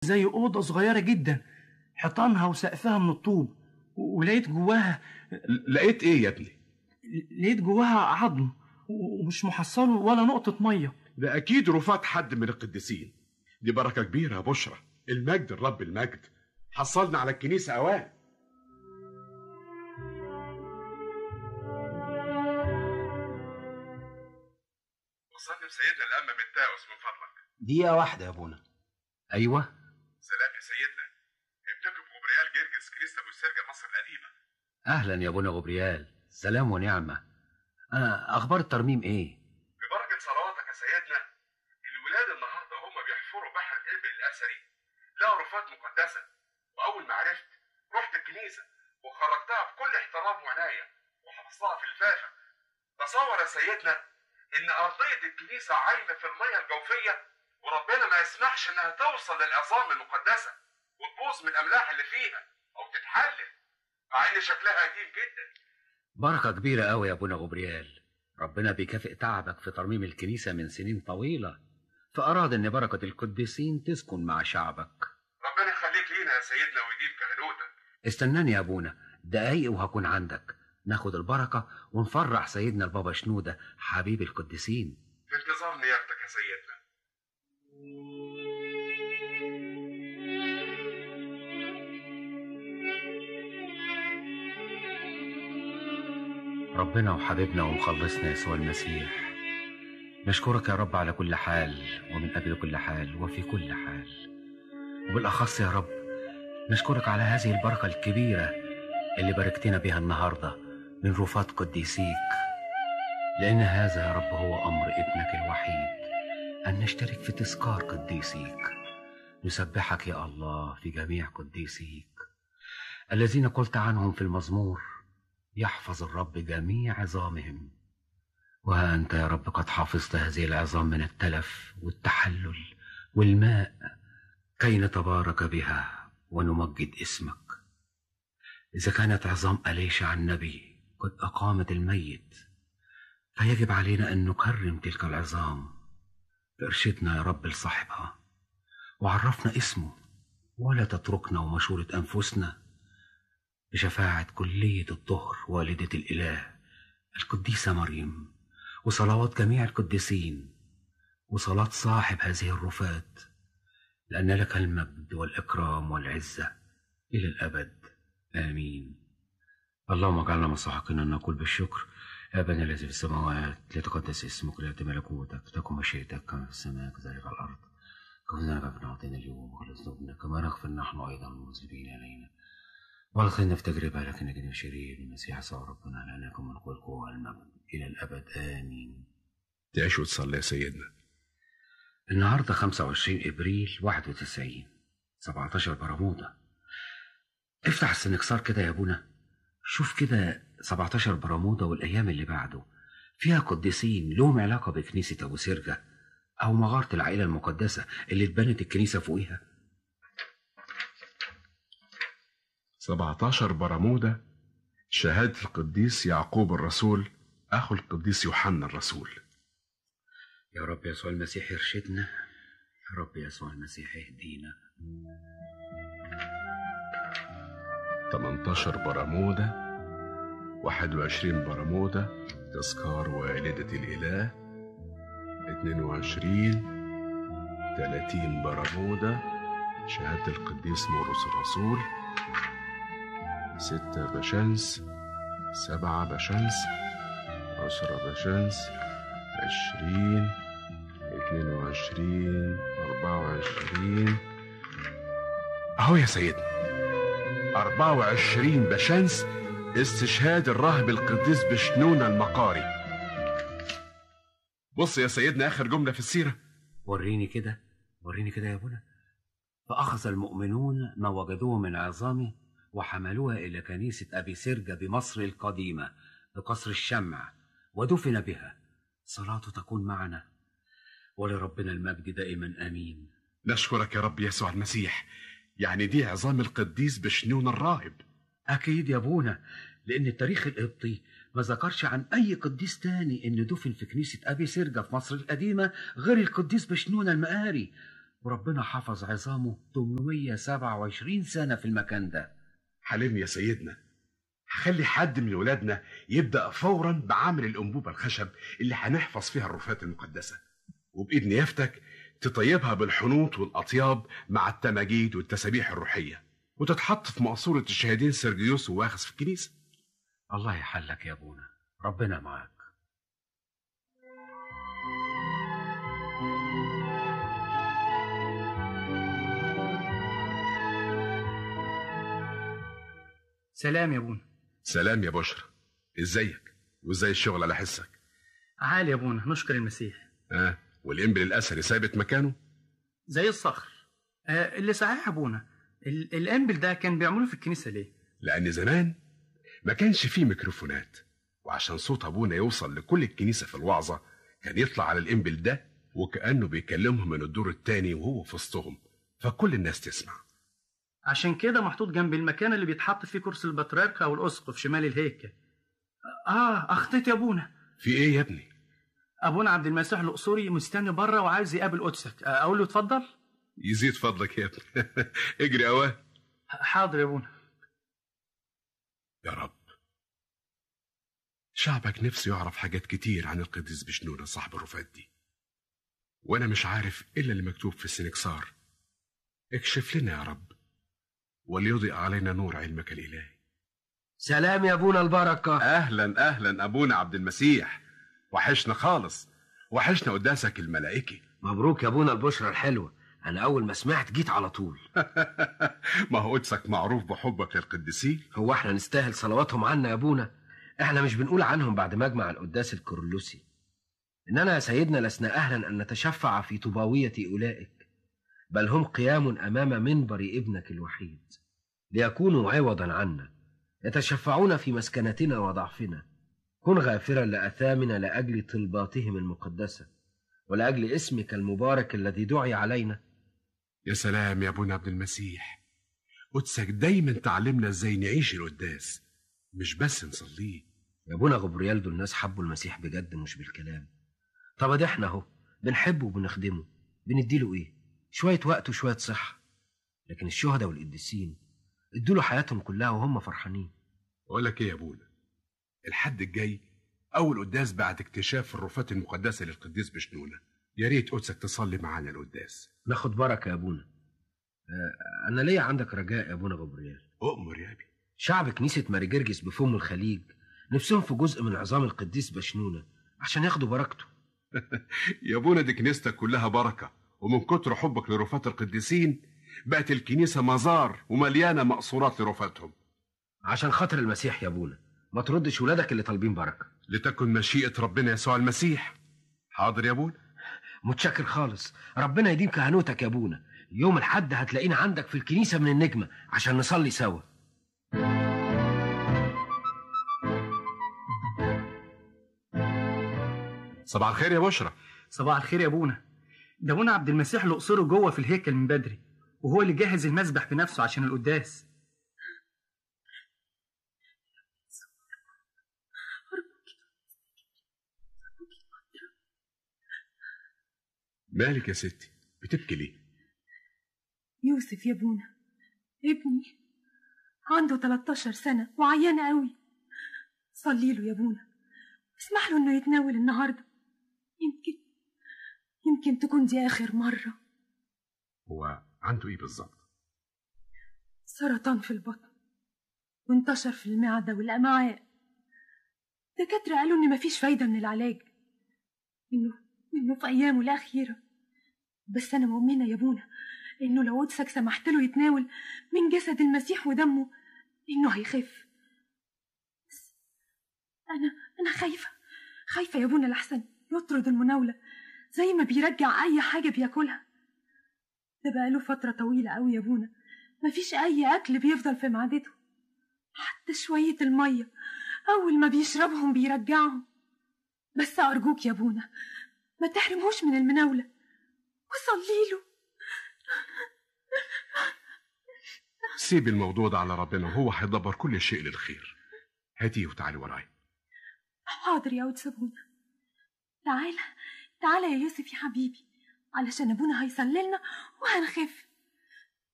زي أوضة صغيرة جدا حيطانها وسقفها من الطوب و- ولقيت جواها لقيت ايه يا ابني لقيت جواها عظم و- ومش محصل ولا نقطة مية ده اكيد رفات حد من القديسين دي بركه كبيره يا بشرى المجد الرب المجد حصلنا على الكنيسه اوان وصلني بسيدنا الأمة من تاوس من فضلك دقيقة واحدة يا ابونا ايوه سلام يا سيدنا ابنكم جبريال جرجس كنيسة أبو سرجة مصر القديمة اهلا يا ابونا غبريال سلام ونعمة انا اخبار الترميم ايه ببركة صلواتك يا سيدنا الولاد النهارده هم بيحفروا بحر الإبل الأثري لقوا رفات مقدسة وأول ما عرفت رحت الكنيسة وخرجتها بكل احترام وعناية وحفظتها في الفافة تصور يا سيدنا إن أرضية الكنيسة عايمة في المية الجوفية وربنا ما يسمحش إنها توصل للعظام المقدسة وتبوظ من الأملاح اللي فيها أو تتحلل مع إن شكلها قديم جدا بركة كبيرة قوي يا ابونا غبريال ربنا بيكافئ تعبك في ترميم الكنيسة من سنين طويلة فأراد ان بركة القديسين تسكن مع شعبك ربنا يخليك لينا يا سيدنا ويديم كهنوتك استناني يا ابونا دقايق وهكون عندك ناخد البركة ونفرح سيدنا البابا شنودة حبيب القديسين في انتظار نيابتك يا سيدنا ربنا وحبيبنا ومخلصنا يسوع المسيح نشكرك يا رب على كل حال ومن أجل كل حال وفي كل حال وبالأخص يا رب نشكرك على هذه البركة الكبيرة اللي باركتنا بها النهاردة من رفات قديسيك لأن هذا يا رب هو أمر ابنك الوحيد أن نشترك في تذكار قديسيك نسبحك يا الله في جميع قديسيك الذين قلت عنهم في المزمور يحفظ الرب جميع عظامهم وها أنت يا رب قد حفظت هذه العظام من التلف والتحلل والماء كي نتبارك بها ونمجد اسمك إذا كانت عظام أليشع النبي قد أقامت الميت فيجب علينا أن نكرم تلك العظام ارشدنا يا رب لصاحبها وعرفنا اسمه ولا تتركنا ومشورة أنفسنا بشفاعة كلية الطهر والدة الإله القديسة مريم وصلوات جميع القديسين وصلاة صاحب هذه الرفات لأن لك المجد والإكرام والعزة إلى الأبد آمين اللهم اجعلنا مستحقين أن نقول بالشكر يا أبانا الذي في السماوات ليتقدس اسمك ليأتي ملكوتك تكن مشيئتك كما في السماء كذلك على الأرض كلنا كفنا أعطينا اليوم وخلص ذنوبنا كما نغفر نحن أيضا المذنبين إلينا ولا تخلنا في تجربة لكن نجد شرير المسيح صار ربنا لأنكم من قوة القوة والمجد إلى الأبد آمين تعيش وتصلي يا سيدنا النهاردة 25 إبريل 91 17 برمودا افتح السنكسار كده يا أبونا شوف كده 17 برمودا والأيام اللي بعده فيها قديسين لهم علاقة بكنيسة أبو سرجة أو مغارة العائلة المقدسة اللي اتبنت الكنيسة فوقيها 17 برمودا شهادة القديس يعقوب الرسول أخو القديس يوحنا الرسول يا رب يسوع المسيح يرشدنا يا رب يسوع المسيح يهدينا 18 برمودا 21 برمودا تذكار والدة الإله 22 30 برمودا شهادة القديس مرقس الرسول ستة بشمس سبعة بشمس عشرة بشمس عشرين اتنين وعشرين أربعة وعشرين أهو يا سيدنا أربعة وعشرين بشمس استشهاد الراهب القديس بشنونة المقاري بص يا سيدنا آخر جملة في السيرة وريني كده وريني كده يا ابونا فأخذ المؤمنون ما وجدوه من عظامه وحملوها إلى كنيسة أبي سرجة بمصر القديمة بقصر الشمع ودفن بها صلاته تكون معنا ولربنا المجد دائما آمين نشكرك يا رب يسوع المسيح يعني دي عظام القديس بشنون الراهب أكيد يا أبونا لأن التاريخ القبطي ما ذكرش عن أي قديس تاني إنه دفن في كنيسة أبي سرجة في مصر القديمة غير القديس بشنونة المقاري وربنا حفظ عظامه 827 سنة في المكان ده حلم يا سيدنا هخلي حد من ولادنا يبدأ فورا بعمل الأنبوبة الخشب اللي هنحفظ فيها الرفات المقدسة وبإذن يفتك تطيبها بالحنوط والأطياب مع التماجيد والتسابيح الروحية وتتحط في مقصورة الشهيدين سيرجيوس وواخس في الكنيسة الله يحلك يا ابونا ربنا معاك سلام يا ابونا سلام يا بشرى ازيك وازاي الشغل على حسك عالي يا ابونا نشكر المسيح ها والإنبل الأثري ثابت مكانه زي الصخر آه اللي صحيح يا ابونا ال- الانبل ده كان بيعملوه في الكنيسه ليه لأن زمان ما كانش فيه ميكروفونات وعشان صوت أبونا يوصل لكل الكنيسة في الوعظة كان يطلع على الإنبل ده وكأنه بيكلمهم من الدور التاني وهو في وسطهم فكل الناس تسمع عشان كده محطوط جنب المكان اللي بيتحط فيه كرسي البطريرك او الاسقف شمال الهيكل اه اخطيت يا ابونا في إيه يا ابني؟ ابونا عبد المسيح الاقصري مستني بره وعايز يقابل قدسك آه، اقول له اتفضل يزيد فضلك يا ابني اجري أواه حاضر يا ابونا يا رب شعبك نفسه يعرف حاجات كتير عن القديس بشنونة صاحب الرفات دي وانا مش عارف الا اللي مكتوب في السنكسار اكشف لنا يا رب وليضئ علينا نور علمك الالهي سلام يا ابونا البركة اهلا اهلا ابونا عبد المسيح وحشنا خالص وحشنا قداسك الملائكي مبروك يا ابونا البشرة الحلوة انا اول ما سمعت جيت على طول ما هو قدسك معروف بحبك للقديسين هو احنا نستاهل صلواتهم عنا يا ابونا احنا مش بنقول عنهم بعد مجمع القداس الكورلوسي اننا يا سيدنا لسنا اهلا ان نتشفع في طباوية اولئك بل هم قيام امام منبر ابنك الوحيد ليكونوا عوضا عنا يتشفعون في مسكنتنا وضعفنا كن غافرا لاثامنا لاجل طلباتهم المقدسه ولاجل اسمك المبارك الذي دعي علينا يا سلام يا ابونا عبد المسيح قدسك دايما تعلمنا ازاي نعيش القداس مش بس نصليه يا ابونا غبريال دول الناس حبوا المسيح بجد مش بالكلام طب ادي احنا اهو بنحبه وبنخدمه بنديله ايه شويه وقت وشويه صحه لكن الشهداء والقديسين ادوا حياتهم كلها وهم فرحانين اقول لك ايه يا ابونا الحد الجاي اول قداس بعد اكتشاف الرفات المقدسه للقديس بشنونه يا ريت قدسك تصلي معانا القداس ناخد بركه يا ابونا آه، انا ليا عندك رجاء يا ابونا غبريال اؤمر يا ابي شعب كنيسه ماري جرجس بفم الخليج نفسهم في جزء من عظام القديس بشنونه عشان ياخدوا بركته يا ابونا دي كنيستك كلها بركه ومن كتر حبك لرفات القديسين بقت الكنيسه مزار ومليانه مقصورات لرفاتهم عشان خاطر المسيح يا ابونا ما تردش ولادك اللي طالبين بركه لتكن مشيئه ربنا يسوع المسيح حاضر يا ابونا متشكر خالص ربنا يديم كهنوتك يا ابونا يوم الحد هتلاقينا عندك في الكنيسه من النجمه عشان نصلي سوا صباح الخير يا بشرى صباح الخير يا ابونا ده ابونا عبد المسيح الاقصري جوه في الهيكل من بدري وهو اللي جهز المسبح بنفسه عشان القداس مالك يا ستي بتبكي ليه يوسف يا ابونا ابني عنده 13 سنة وعيان قوي صلي له يا ابونا اسمح له انه يتناول النهاردة يمكن يمكن تكون دي آخر مرة هو عنده ايه بالظبط سرطان في البطن وانتشر في المعدة والأمعاء دكاترة قالوا إن مفيش فايدة من العلاج إنه إنه في أيامه الأخيرة بس أنا مؤمنة يا ابونا إنه لو قدسك سمحت له يتناول من جسد المسيح ودمه إنه هيخف بس أنا أنا خايفة خايفة يا ابونا لحسن يطرد المناولة زي ما بيرجع أي حاجة بياكلها ده بقاله فترة طويلة أوي يا ابونا مفيش أي أكل بيفضل في معدته حتى شوية المية أول ما بيشربهم بيرجعهم بس أرجوك يا ابونا ما تحرمهوش من المناولة وصلي له سيب الموضوع ده على ربنا وهو هيدبر كل شيء للخير هاتيه وتعالي وراي حاضر يا ود سابونا تعالى تعالى يا يوسف يا حبيبي علشان أبونا هيصلي لنا وهنخف